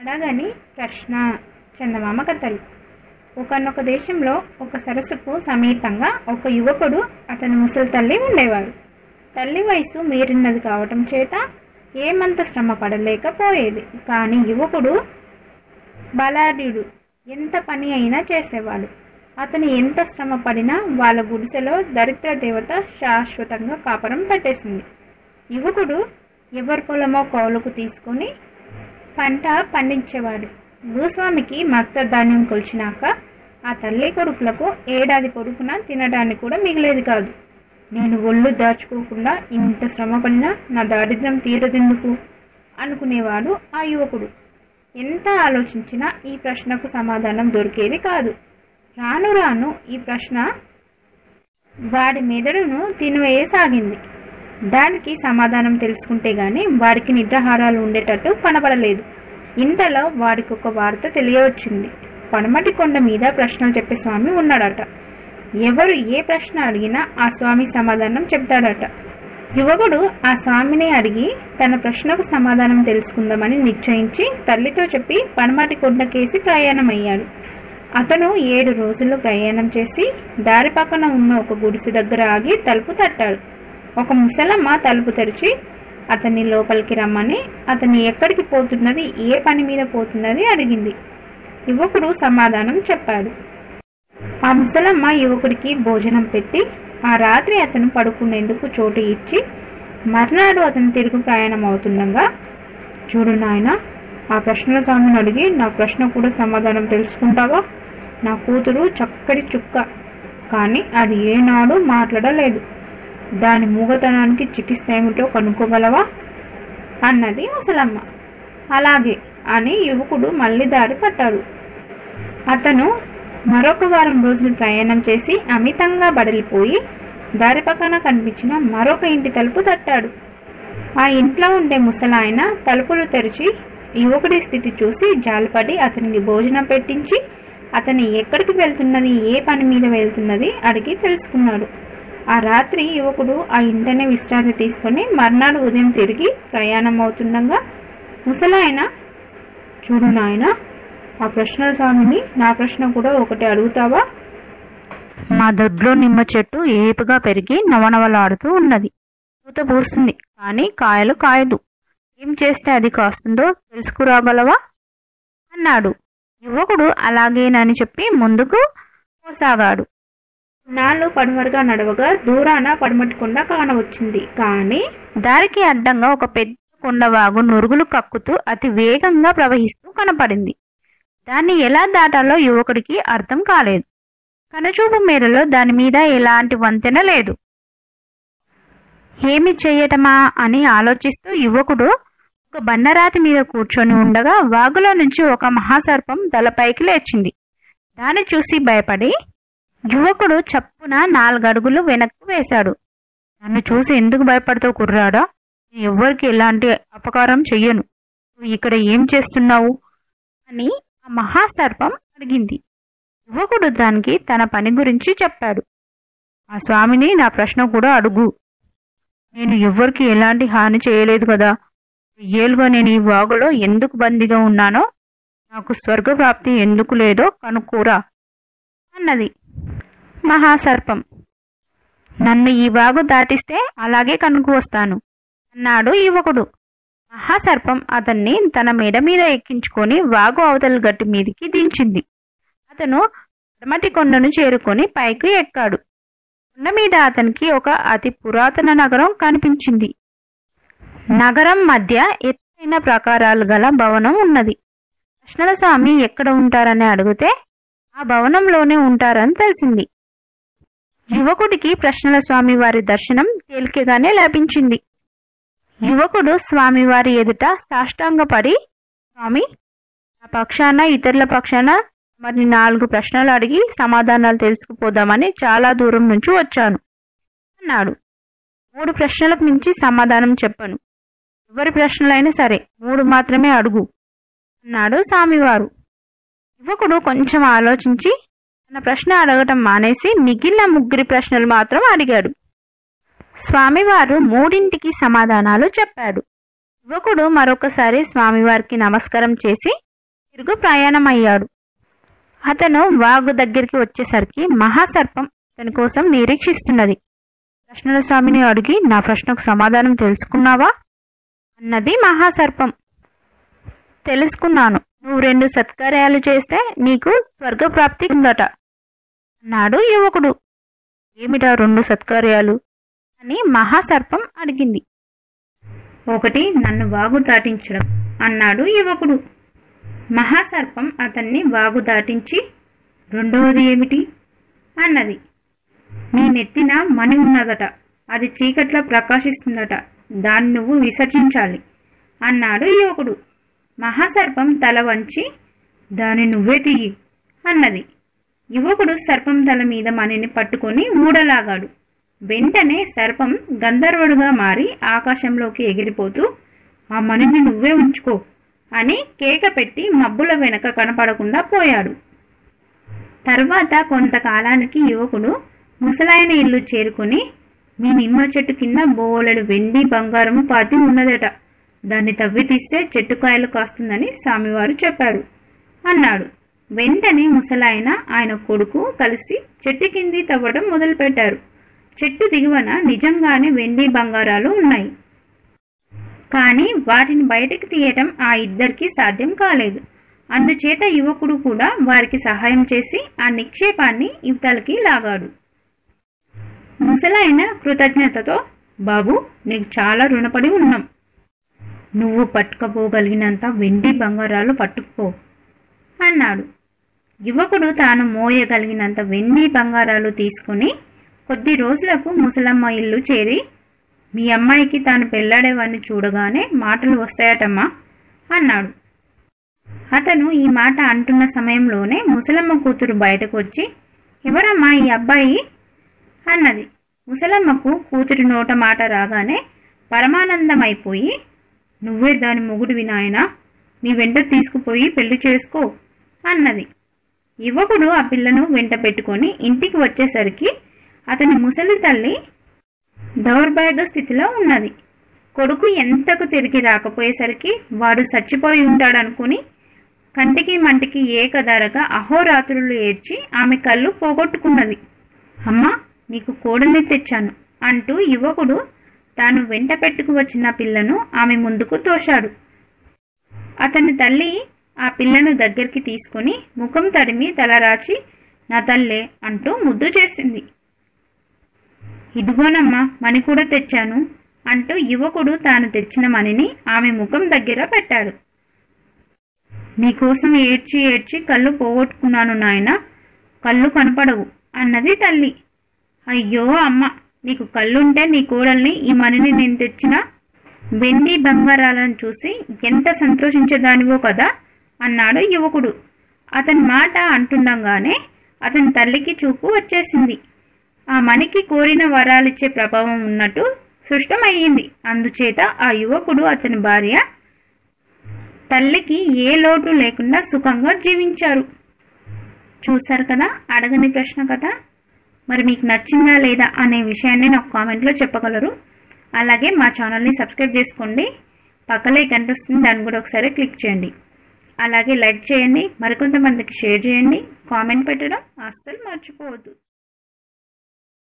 అడగని ప్రశ్న చందమామ కథలు ఒకనొక దేశంలో ఒక సరస్సుకు సమీపంగా ఒక యువకుడు అతని ముసలి తల్లి ఉండేవారు తల్లి వయసు మీరినది కావటం చేత ఏమంత శ్రమ పడలేకపోయేది కానీ యువకుడు బలాఢ్యుడు ఎంత పని అయినా చేసేవాడు అతను ఎంత శ్రమ పడినా వాళ్ళ గుడిసెలో దరిద్ర దేవత శాశ్వతంగా కాపరం పెట్టేసింది యువకుడు ఎవరి పొలమో కౌలుకు తీసుకొని పంట పండించేవాడు భూస్వామికి మత్స్య ధాన్యం కొలిచినాక ఆ తల్లి కొడుకులకు ఏడాది పొడుగునా తినడానికి కూడా మిగిలేది కాదు నేను ఒళ్ళు దాచుకోకుండా ఇంత శ్రమ పడినా నా దారిద్ర్యం తీరదెందుకు అనుకునేవాడు ఆ యువకుడు ఎంత ఆలోచించినా ఈ ప్రశ్నకు సమాధానం దొరికేది కాదు రాను రాను ఈ ప్రశ్న వాడి మెదడును తినివేయసాగింది దానికి సమాధానం తెలుసుకుంటే గాని వాడికి నిద్రాహారాలు ఉండేటట్టు కనబడలేదు ఇంతలో వాడికి ఒక వార్త తెలియవచ్చింది పడమటి కొండ మీద ప్రశ్నలు చెప్పే స్వామి ఉన్నాడట ఎవరు ఏ ప్రశ్న అడిగినా ఆ స్వామి సమాధానం చెప్తాడట యువకుడు ఆ స్వామిని అడిగి తన ప్రశ్నకు సమాధానం తెలుసుకుందామని నిశ్చయించి తల్లితో చెప్పి పడమటి కొండకేసి ప్రయాణమయ్యాడు అతను ఏడు రోజులు ప్రయాణం చేసి దారి పక్కన ఉన్న ఒక గుడిసె దగ్గర ఆగి తలుపు తట్టాడు ఒక ముసలమ్మ తలుపు తెరిచి అతన్ని లోపలికి రమ్మని అతన్ని ఎక్కడికి పోతున్నది ఏ పని మీద పోతున్నది అడిగింది యువకుడు సమాధానం చెప్పాడు ఆ ముసలమ్మ యువకుడికి భోజనం పెట్టి ఆ రాత్రి అతను పడుకునేందుకు చోటు ఇచ్చి మర్నాడు అతను తిరుగు ప్రయాణం అవుతుండగా చూడు నాయన ఆ ప్రశ్నల స్వామిని అడిగి నా ప్రశ్న కూడా సమాధానం తెలుసుకుంటావా నా కూతురు చక్కటి చుక్క కానీ అది ఏనాడు మాట్లాడలేదు దాని మూగతనానికి చికిత్స ఏమిటో కనుక్కోగలవా అన్నది ముసలమ్మ అలాగే అని యువకుడు మళ్ళీ దారి పట్టాడు అతను మరొక వారం రోజులు ప్రయాణం చేసి అమితంగా బడలిపోయి దారి పక్కన కనిపించిన మరొక ఇంటి తలుపు తట్టాడు ఆ ఇంట్లో ఉండే ముసలాయన తలుపులు తెరిచి యువకుడి స్థితి చూసి జాలిపడి అతనికి భోజనం పెట్టించి అతని ఎక్కడికి వెళ్తున్నది ఏ పని మీద వెళ్తున్నది అడిగి తెలుసుకున్నాడు ఆ రాత్రి యువకుడు ఆ ఇంటనే విశ్రాంతి తీసుకొని మర్నాడు ఉదయం తిరిగి ప్రయాణం అవుతుండగా ముసలాయన చూడు నాయన ఆ ప్రశ్నల స్వామిని నా ప్రశ్న కూడా ఒకటి అడుగుతావా మా దొడ్లో నిమ్మ చెట్టు ఏపుగా పెరిగి నవనవలాడుతూ ఉన్నది పూత పూస్తుంది కానీ కాయలు కాయదు ఏం చేస్తే అది కాస్తుందో తెలుసుకురాగలవా అన్నాడు యువకుడు అలాగేనని చెప్పి ముందుకు పోసాగాడు నాళ్ళు పడమరుగా నడవగా దూరాన పడమటికొండ కానవచ్చింది కానీ దారికి అడ్డంగా ఒక పెద్ద కొండవాగు నురుగులు కక్కుతూ అతి వేగంగా ప్రవహిస్తూ కనపడింది దాన్ని ఎలా దాటాలో యువకుడికి అర్థం కాలేదు కనుచూపు మేరలో దాని మీద ఎలాంటి వంతెన లేదు ఏమి చెయ్యటమా అని ఆలోచిస్తూ యువకుడు ఒక బండరాతి మీద కూర్చొని ఉండగా వాగులో నుంచి ఒక మహాసర్పం తలపైకి లేచింది దాన్ని చూసి భయపడి యువకుడు చప్పున నాలుగడుగులు వెనక్కు వేశాడు నన్ను చూసి ఎందుకు భయపడతావు కుర్రాడా నేను ఎవ్వరికి ఎలాంటి అపకారం చెయ్యను నువ్వు ఇక్కడ ఏం చేస్తున్నావు అని ఆ మహాసర్పం అడిగింది యువకుడు దానికి తన పని గురించి చెప్పాడు ఆ స్వామిని నా ప్రశ్న కూడా అడుగు నేను ఎవ్వరికి ఎలాంటి హాని చేయలేదు కదా ఏళ్ళుగా నేను ఈ వాగులో ఎందుకు బందీగా ఉన్నానో నాకు స్వర్గప్రాప్తి ఎందుకు లేదో కనుక్కోరా అన్నది మహాసర్పం నన్ను ఈ వాగు దాటిస్తే అలాగే కనుక్కు వస్తాను అన్నాడు యువకుడు మహాసర్పం అతన్ని తన మెడ మీద ఎక్కించుకొని వాగు అవతల గట్టి మీదికి దించింది అతను పడమటి కొండను చేరుకొని పైకి ఎక్కాడు కొండ మీద అతనికి ఒక అతి పురాతన నగరం కనిపించింది నగరం మధ్య ఎత్తైన ప్రాకారాలు గల భవనం ఉన్నది కృష్ణల స్వామి ఎక్కడ ఉంటారని అడిగితే ఆ భవనంలోనే ఉంటారని తెలిసింది యువకుడికి ప్రశ్నల స్వామి వారి దర్శనం తేలికగానే లభించింది యువకుడు స్వామివారి ఎదుట సాష్టాంగపడి స్వామి నా పక్షాన ఇతరుల పక్షాన మరి నాలుగు ప్రశ్నలు అడిగి సమాధానాలు తెలుసుకుపోదామని చాలా దూరం నుంచి వచ్చాను అన్నాడు మూడు ప్రశ్నలకు మించి సమాధానం చెప్పను ఎవరి ప్రశ్నలైనా సరే మూడు మాత్రమే అడుగు అన్నాడు స్వామివారు యువకుడు కొంచెం ఆలోచించి తన ప్రశ్న అడగటం మానేసి మిగిలిన ముగ్గురి ప్రశ్నలు మాత్రం అడిగాడు స్వామివారు మూడింటికి సమాధానాలు చెప్పాడు యువకుడు మరొకసారి స్వామివారికి నమస్కారం చేసి తిరుగు ప్రయాణమయ్యాడు అతను వాగు దగ్గరికి వచ్చేసరికి మహాసర్పం అతని కోసం నిరీక్షిస్తున్నది ప్రశ్నల స్వామిని అడిగి నా ప్రశ్నకు సమాధానం తెలుసుకున్నావా అన్నది మహాసర్పం తెలుసుకున్నాను నువ్వు రెండు సత్కార్యాలు చేస్తే నీకు స్వర్గప్రాప్తి ఉందట అన్నాడు యువకుడు ఏమిటా రెండు సత్కార్యాలు అని మహాసర్పం అడిగింది ఒకటి నన్ను వాగు దాటించడం అన్నాడు యువకుడు మహాసర్పం అతన్ని వాగు దాటించి రెండవది ఏమిటి అన్నది నీ నెత్తిన మణి ఉన్నదట అది చీకట్లో ప్రకాశిస్తుందట దాన్ని నువ్వు విసర్జించాలి అన్నాడు యువకుడు మహాసర్పం తల వంచి దాన్ని నువ్వే తీయి అన్నది యువకుడు సర్పం తల మీద మణిని పట్టుకొని ఊడలాగాడు వెంటనే సర్పం గంధర్వుడుగా మారి ఆకాశంలోకి ఎగిరిపోతూ ఆ మణిని నువ్వే ఉంచుకో అని కేక పెట్టి మబ్బుల వెనక కనపడకుండా పోయాడు తర్వాత కొంతకాలానికి యువకుడు ముసలాయన ఇల్లు చేరుకుని మీ నిమ్మ చెట్టు కింద బోలెడు వెండి బంగారము పాతి ఉన్నదట దాన్ని తవ్వి తీస్తే చెట్టు కాయలు కాస్తుందని స్వామివారు చెప్పారు అన్నాడు వెంటనే ముసలాయన ఆయన కొడుకు కలిసి చెట్టు కింది తవ్వడం మొదలుపెట్టారు చెట్టు దిగువన నిజంగానే వెండి బంగారాలు ఉన్నాయి కానీ వాటిని బయటకు తీయటం ఆ ఇద్దరికి సాధ్యం కాలేదు అందుచేత యువకుడు కూడా వారికి సహాయం చేసి ఆ నిక్షేపాన్ని ఇవతలకి లాగాడు ముసలాయన కృతజ్ఞతతో బాబు నీకు చాలా రుణపడి ఉన్నాం నువ్వు పట్టుకపోగలిగినంత వెండి బంగారాలు పట్టుకుపో అన్నాడు యువకుడు తాను మోయగలిగినంత వెండి బంగారాలు తీసుకుని కొద్ది రోజులకు ముసలమ్మ ఇల్లు చేరి మీ అమ్మాయికి తాను పెళ్ళాడేవాడిని చూడగానే మాటలు వస్తాయటమ్మా అన్నాడు అతను ఈ మాట అంటున్న సమయంలోనే ముసలమ్మ కూతురు బయటకు వచ్చి ఎవరమ్మా ఈ అబ్బాయి అన్నది ముసలమ్మకు కూతురి నోట మాట రాగానే పరమానందమైపోయి నువ్వే దాని మొగుడు వినాయనా నీ వెంట తీసుకుపోయి పెళ్లి చేసుకో అన్నది యువకుడు ఆ పిల్లను వెంట పెట్టుకొని ఇంటికి వచ్చేసరికి అతని ముసలి తల్లి దౌర్భాగ్య స్థితిలో ఉన్నది కొడుకు ఎంతకు తిరిగి రాకపోయేసరికి వాడు చచ్చిపోయి ఉంటాడనుకుని కంటికి మంటికి ఏకధారగా అహోరాత్రులు ఏడ్చి ఆమె కళ్ళు పోగొట్టుకున్నది అమ్మా నీకు కోడల్ని తెచ్చాను అంటూ యువకుడు తాను వెంట పెట్టుకు వచ్చిన పిల్లను ఆమె ముందుకు తోశాడు అతని తల్లి ఆ పిల్లను దగ్గరికి తీసుకుని ముఖం తడిమి తలరాచి నా తల్లే అంటూ ముద్దు చేసింది ఇదిగోనమ్మా మణి కూడా తెచ్చాను అంటూ యువకుడు తాను తెచ్చిన మణిని ఆమె ముఖం దగ్గర పెట్టాడు నీకోసం ఏడ్చి ఏడ్చి కళ్ళు పోగొట్టుకున్నాను నాయన కళ్ళు కనపడవు అన్నది తల్లి అయ్యో అమ్మ నీకు కళ్ళుంటే నీ కోడల్ని ఈ మణిని నేను తెచ్చిన వెండి బంగారాలను చూసి ఎంత సంతోషించేదానివో కదా అన్నాడు యువకుడు అతని మాట అంటుండగానే అతని తల్లికి చూపు వచ్చేసింది ఆ మణికి కోరిన వరాలిచ్చే ప్రభావం ఉన్నట్టు సృష్టమయ్యింది అందుచేత ఆ యువకుడు అతని భార్య తల్లికి ఏ లోటు లేకుండా సుఖంగా జీవించారు చూశారు కదా అడగని ప్రశ్న కదా మరి మీకు నచ్చిందా లేదా అనే విషయాన్ని నాకు కామెంట్లో చెప్పగలరు అలాగే మా ఛానల్ని సబ్స్క్రైబ్ చేసుకోండి పక్కలో ఈ గంట వస్తుంది దాన్ని కూడా ఒకసారి క్లిక్ చేయండి అలాగే లైక్ చేయండి మరికొంతమందికి షేర్ చేయండి కామెంట్ పెట్టడం అస్సలు మర్చిపోవద్దు